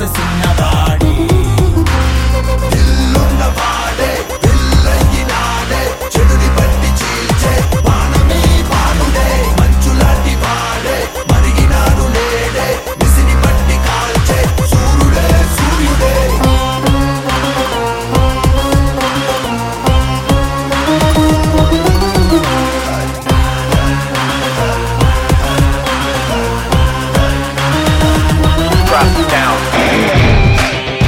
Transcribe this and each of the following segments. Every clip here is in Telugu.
చిన్నవాడి ఇల్లున్నవాడే పిల్లయినాడే చెడుని బట్టి చీల్చే వానమే వానుడే మంచులాంటి వాడే మరిగినాడు లేడే విసిని బట్టి కాల్చే సూర్యుడే సూర్యుడే Drop it down.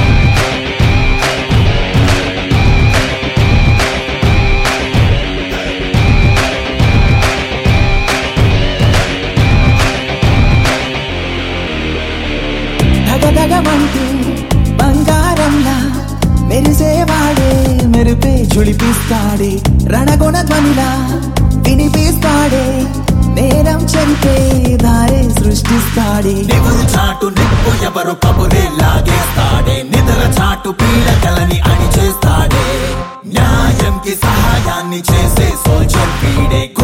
ధగధగమంటూ బంగారంలా మెరిసేవాడే మెరిపే చుడిపిస్తాడే రణగుణ ధ్వనిలా వినిపిస్తాడే నేరం చెరిపే దారే సృష్టిస్తాడే నిగురు చాటు నిప్పు ఎవరు కబురే లాగేస్తాడే నిద్ర చాటు పీడకలని అణిచేస్తాడే న్యాయంకి సహాయాన్ని చేసే సోల్జర్ పీడే